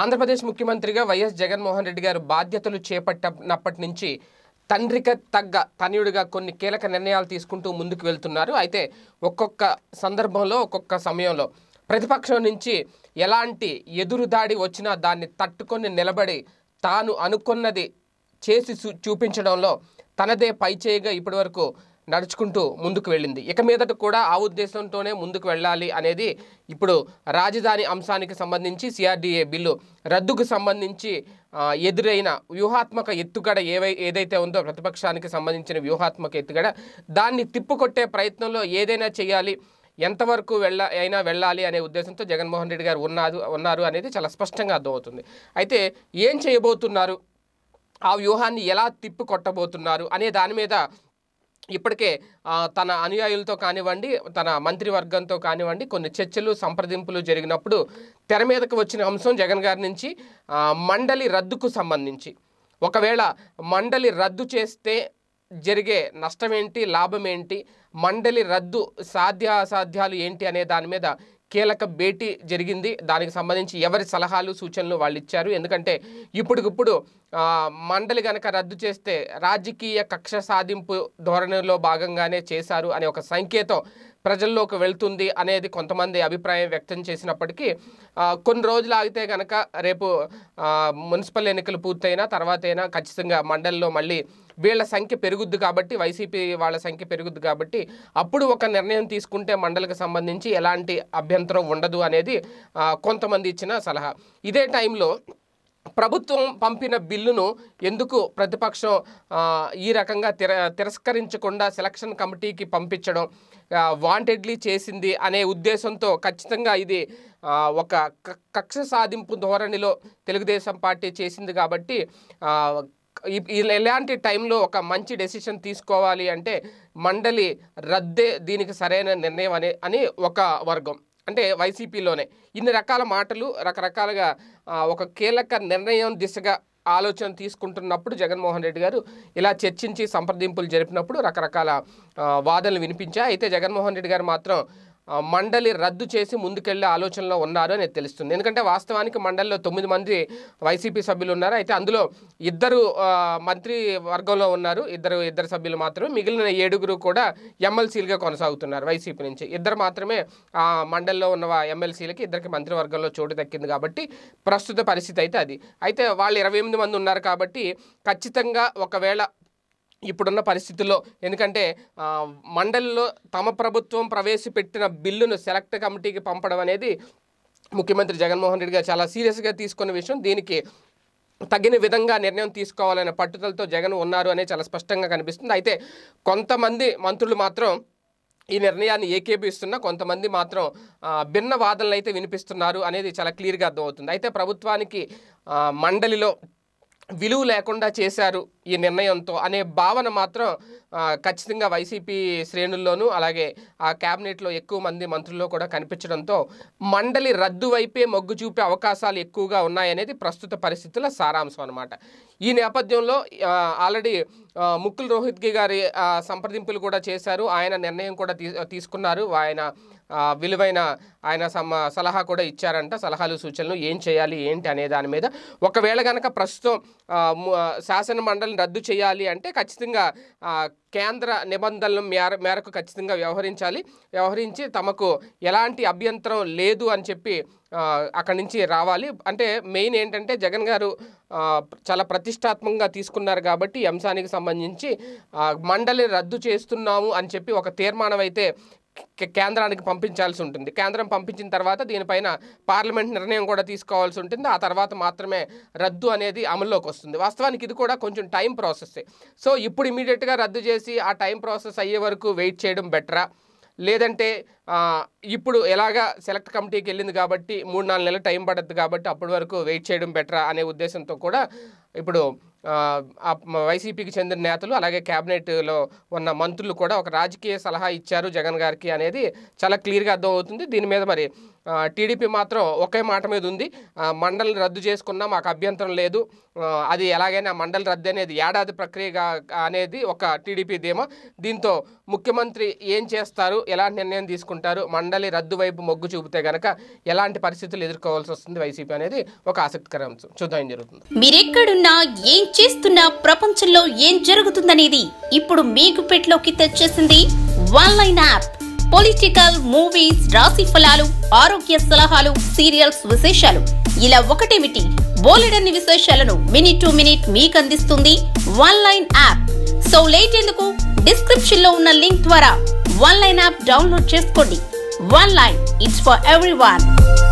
ఆంధ్రప్రదేశ్ ముఖ్యమంత్రిగా వైఎస్ జగన్మోహన్ రెడ్డి గారు బాధ్యతలు చేపట్టినప్పటి నుంచి తండ్రికి తగ్గ తనయుడిగా కొన్ని కీలక నిర్ణయాలు తీసుకుంటూ ముందుకు వెళ్తున్నారు అయితే ఒక్కొక్క సందర్భంలో ఒక్కొక్క సమయంలో ప్రతిపక్షం నుంచి ఎలాంటి ఎదురుదాడి వచ్చినా దాన్ని తట్టుకొని నిలబడి తాను అనుకున్నది చేసి చూ- చూపించడంలో తనదే పైచేయిగా ఇప్పటివరకు నడుచుకుంటూ ముందుకు వెళ్ళింది ఇక మీదట కూడా ఆ ఉద్దేశంతోనే ముందుకు వెళ్ళాలి అనేది ఇప్పుడు రాజధాని అంశానికి సంబంధించి సిఆర్డీఏ బిల్లు రద్దుకు సంబంధించి ఆ, ఎదురైన వ్యూహాత్మక ఎత్తుగడ ఏవై ఏదైతే ఉందో ప్రతిపక్షానికి సంబంధించిన వ్యూహాత్మక ఎత్తుగడ దాన్ని తిప్పుకొట్టే ప్రయత్నంలో ఏదైనా చేయాలి ఎంతవరకు వెళ్ళ అయినా వెళ్ళాలి అనే ఉద్దేశంతో జగన్మోహన్ రెడ్డి గారు ఉన్నారు ఉన్నారు అనేది చాలా స్పష్టంగా అర్థమవుతుంది అయితే ఏం చేయబోతున్నారు ఆ వ్యూహాన్ని ఎలా తిప్పి కొట్టబోతున్నారు అనే దాని మీద ఇప్పటికే ఆ, తన అనుయాయులతో కానివ్వండి తన మంత్రివర్గంతో కానివ్వండి కొన్ని చర్చలు సంప్రదింపులు జరిగినప్పుడు తెర మీదకు వచ్చిన అంశం జగన్ గారి నుంచి ఆ, మండలి రద్దుకు సంబంధించి ఒకవేళ మండలి రద్దు చేస్తే జరిగే నష్టం ఏంటి లాభం ఏంటి మండలి రద్దు సాధ్య అసాధ్యాలు ఏంటి అనే దాని మీద కీలక భేటీ జరిగింది దానికి సంబంధించి ఎవరి సలహాలు సూచనలు వాళ్ళు ఇచ్చారు ఎందుకంటే ఇప్పటికిప్పుడు ఆ, మండలి గనక రద్దు చేస్తే రాజకీయ కక్ష సాధింపు ధోరణిలో భాగంగానే చేశారు అనే ఒక సంకేతం ప్రజల్లోకి వెళ్తుంది అనేది కొంతమంది అభిప్రాయం వ్యక్తం చేసినప్పటికీ ఆ, కొన్ని రోజులు ఆగితే కనుక రేపు ఆ, మున్సిపల్ ఎన్నికలు పూర్తయినా తర్వాత అయినా ఖచ్చితంగా మండలిలో మళ్ళీ వీళ్ళ సంఖ్య పెరుగుద్ది కాబట్టి వైసీపీ వాళ్ళ సంఖ్య పెరుగుద్ది కాబట్టి అప్పుడు ఒక నిర్ణయం తీసుకుంటే మండలికి సంబంధించి ఎలాంటి అభ్యంతరం ఉండదు అనేది ఆ, కొంతమంది ఇచ్చిన సలహా ఇదే టైంలో ప్రభుత్వం పంపిన బిల్లును ఎందుకు ప్రతిపక్షం ఆ, ఈ రకంగా తిర తిరస్కరించకుండా సెలక్షన్ కమిటీకి పంపించడం వాంటెడ్లీ చేసింది అనే ఉద్దేశంతో ఖచ్చితంగా ఇది ఆ, ఒక క- కక్ష సాధింపు ధోరణిలో తెలుగుదేశం పార్టీ చేసింది కాబట్టి ఆ, ఈ- ఈ- ఇలాంటి టైంలో ఒక మంచి డెసిషన్ తీసుకోవాలి అంటే మండలి రద్దే దీనికి సరైన నిర్ణయం అనే అని ఒక వర్గం అంటే వైసీపీలోనే ఇన్ని రకాల మాటలు రకరకాలుగా ఆ, ఒక కీలక నిర్ణయం దిశగా ఆలోచన తీసుకుంటున్నప్పుడు జగన్మోహన్ రెడ్డి గారు ఇలా చర్చించి సంప్రదింపులు జరిపినప్పుడు రకరకాల ఆ, వాదనలు వినిపించాయి అయితే జగన్మోహన్ రెడ్డి గారు మాత్రం ఆ, మండలి రద్దు చేసి ముందుకెళ్లే ఆలోచనలో ఉన్నారు అనేది తెలుస్తుంది ఎందుకంటే వాస్తవానికి మండలిలో తొమ్మిది మంది వైసీపీ సభ్యులు ఉన్నారు అయితే అందులో ఇద్దరు ఆ, మంత్రి వర్గంలో ఉన్నారు ఇద్దరు ఇద్దరు సభ్యులు మాత్రమే మిగిలిన ఏడుగురు కూడా ఎమ్మెల్సీలుగా కొనసాగుతున్నారు వైసీపీ నుంచి ఇద్దరు మాత్రమే ఆ మండలిలో ఉన్న వా- ఎమ్మెల్సీలకి ఇద్దరికి మంత్రివర్గంలో చోటు దక్కింది కాబట్టి ప్రస్తుత పరిస్థితి అయితే అది అయితే వాళ్ళు ఇరవై ఎనిమిది మంది ఉన్నారు కాబట్టి ఖచ్చితంగా ఒకవేళ ఇప్పుడున్న పరిస్థితుల్లో ఎందుకంటే ఆ, మండలిలో తమ ప్రభుత్వం ప్రవేశపెట్టిన బిల్లును సెలెక్ట్ కమిటీకి పంపడం అనేది ముఖ్యమంత్రి జగన్మోహన్ రెడ్డి గారు చాలా సీరియస్గా తీసుకున్న విషయం దీనికి తగిన విధంగా నిర్ణయం తీసుకోవాలనే పట్టుదలతో జగన్ ఉన్నారు అనేది చాలా స్పష్టంగా కనిపిస్తుంది అయితే కొంతమంది మంత్రులు మాత్రం ఈ నిర్ణయాన్ని ఏకీభవిస్తున్న కొంతమంది మాత్రం ఆ, భిన్న వాదనలు అయితే వినిపిస్తున్నారు అనేది చాలా క్లియర్గా అర్థమవుతుంది అయితే ప్రభుత్వానికి ఆ, మండలిలో విలువ లేకుండా చేశారు ఈ నిర్ణయంతో అనే భావన మాత్రం ఆ, ఖచ్చితంగా వైసీపీ శ్రేణుల్లోనూ అలాగే ఆ క్యాబినెట్లో ఎక్కువ మంది మంత్రుల్లో కూడా కనిపించడంతో మండలి రద్దు వైపే మొగ్గు చూపే అవకాశాలు ఎక్కువగా ఉన్నాయనేది ప్రస్తుత పరిస్థితుల సారాంశం అనమాట ఈ నేపథ్యంలో ఆ, ఆల్రెడీ ఆ, ముక్కుల్ రోహిత్గి గారి ఆ, సంప్రదింపులు కూడా చేశారు ఆయన నిర్ణయం కూడా తీ తీసుకున్నారు ఆయన ఆ, విలువైన ఆయన సమ సలహా కూడా ఇచ్చారంట సలహాలు సూచనలు ఏం చేయాలి ఏంటి అనే దాని మీద ఒకవేళ కనుక ప్రస్తుతం ఆ, ము- ఆ, శాసన మండలిని రద్దు చేయాలి అంటే ఖచ్చితంగా ఆ, కేంద్ర నిబంధనల మేర మేరకు ఖచ్చితంగా వ్యవహరించాలి వ్యవహరించి తమకు ఎలాంటి అభ్యంతరం లేదు అని చెప్పి ఆ, అక్కడి నుంచి రావాలి అంటే మెయిన్ ఏంటంటే జగన్ గారు ఆ, చాలా ప్రతిష్టాత్మకంగా తీసుకున్నారు కాబట్టి ఈ అంశానికి సంబంధించి ఆ, మండలి రద్దు చేస్తున్నాము అని చెప్పి ఒక తీర్మానం అయితే కే- కేంద్రానికి పంపించాల్సి ఉంటుంది కేంద్రం పంపించిన తర్వాత దీనిపైన పార్లమెంట్ నిర్ణయం కూడా తీసుకోవాల్సి ఉంటుంది ఆ తర్వాత మాత్రమే రద్దు అనేది అమల్లోకి వస్తుంది వాస్తవానికి ఇది కూడా కొంచెం టైం ప్రాసెస్ సో ఇప్పుడు ఇమీడియట్గా రద్దు చేసి ఆ టైం ప్రాసెస్ అయ్యే వరకు వెయిట్ చేయడం బెటరా లేదంటే ఆ, ఇప్పుడు ఎలాగా సెలెక్ట్ కమిటీకి వెళ్ళింది కాబట్టి మూడు నాలుగు నెలలు టైం పడుతుంది కాబట్టి అప్పటి వరకు వెయిట్ చేయడం బెటరా అనే ఉద్దేశంతో కూడా ఇప్పుడు ఆ, ఆ వైసీపీకి చెందిన నేతలు అలాగే క్యాబినెట్లో ఉన్న మంత్రులు కూడా ఒక రాజకీయ సలహా ఇచ్చారు జగన్ గారికి అనేది చాలా క్లియర్గా అర్థమవుతుంది దీని మీద మరి ఆ, టీడీపీ మాత్రం ఒకే మాట మీద ఉంది ఆ, మండలిని రద్దు చేసుకున్నా మాకు అభ్యంతరం లేదు ఆ, అది ఎలాగైనా మండలి రద్దు అనేది ఏడాది ప్రక్రియగా అనేది ఒక టీడీపీ ధీమా దీంతో ముఖ్యమంత్రి ఏం చేస్తారు ఎలాంటి నిర్ణయం తీసుకుంటారు మండలి రద్దు వైపు మొగ్గు చూపితే గనక ఎలాంటి పరిస్థితులు ఎదుర్కోవాల్సి వస్తుంది వైసీపీ అనేది ఒక ఆసక్తికర అంశం చూద్దాం ఏం జరుగుతుంది మీరెక్కడున్నా ఏం చేస్తున్నా ప్రపంచంలో ఏం జరుగుతుందనేది ఇప్పుడు మీకు పెట్లోకి తెచ్చేసింది one line app political movies రాశి ఫలాలు ఆరోగ్య సలహాలు సీరియల్స్ విశేషాలు ఇలా ఒకటేమిటి బోలెడన్ని విశేషాలను మినిట్ టు మినిట్ మీకు అందిస్తుంది one line app so late ఎందుకు డిస్క్రిప్షన్ లో ఉన్న లింక్ ద్వారా వన్ లైన్ యాప్ డౌన్లోడ్ చేసుకోండి one line it's for every